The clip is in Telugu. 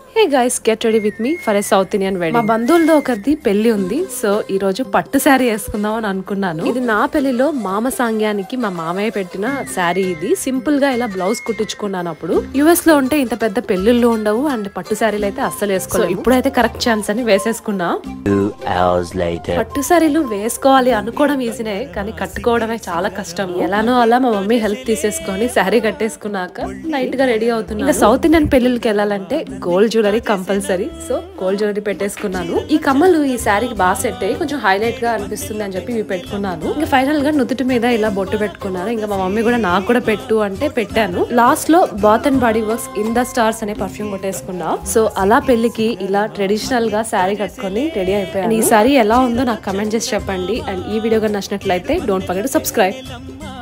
Hey guys get ready with me for a south Indian wedding మా బంధువులతో ఒకరిది పెళ్లి ఉంది సో ఈ రోజు పట్టు శారీ వేసుకుందాం అని అనుకున్నాను ఇది నా పెళ్లిలో మామ సాంగ్యానికి మా మామయ్య పెట్టిన శారీ ఇది సింపుల్ గా ఇలా బ్లౌజ్ కుట్టించుకున్నాను అప్పుడు యుఎస్ లో ఉంటే ఇంత పెద్ద పెళ్లిళ్ళు ఉండవు అండ్ పట్టు శారీలు అయితే అస్సలు వేసుకోలేదు ఇప్పుడైతే కరెక్ట్ ఛాన్స్ అని వేసేసుకున్నా Two hours later. పట్టు సారీలు వేసుకోవాలి అనుకోవడం ఈజీనే కానీ కట్టుకోవడమే చాలా కష్టం ఎలానో అలా మా మమ్మీ హెల్ప్ తీసేసుకొని శారీ కట్టేసుకున్నాక లైట్ గా రెడీ అవుతున్నా ఇంకా సౌత్ ఇండియన్ పెళ్లిళ్ళకి వెళ్ళాలంటే gold jewellery compulsory so gold jewellery పెట్టేసుకున్నాను ఈ కమ్మలు ఈ శారీకి బాగా సెట్ అయ్యి కొంచెం హైలైట్ గా అనిపిస్తుంది అని చెప్పి ఇవి పెట్టుకున్నాను ఇంకా ఫైనల్ గా నుదుటి మీద ఇలా బొట్టు పెట్టుకున్నాను ఇంకా మా మమ్మీ కూడా నాకు కూడా పెట్టు అంటే పెట్టాను లాస్ట్ లో Bath and Body Works in the stars అనే పర్ఫ్యూమ్ కొట్టేసుకున్నా సో అలా పెళ్లికి ఇలా ట్రెడిషనల్ గా శారీ కట్టుకొని రెడీ అయిపోయాను ఈ శారీ ఎలా ఉందో నాకు కమెంట్ చేసి చెప్పండి అండ్ ఈ వీడియో కానీ నచ్చినట్లయితే డోంట్ ఫర్గెట్ సబ్స్క్రైబ్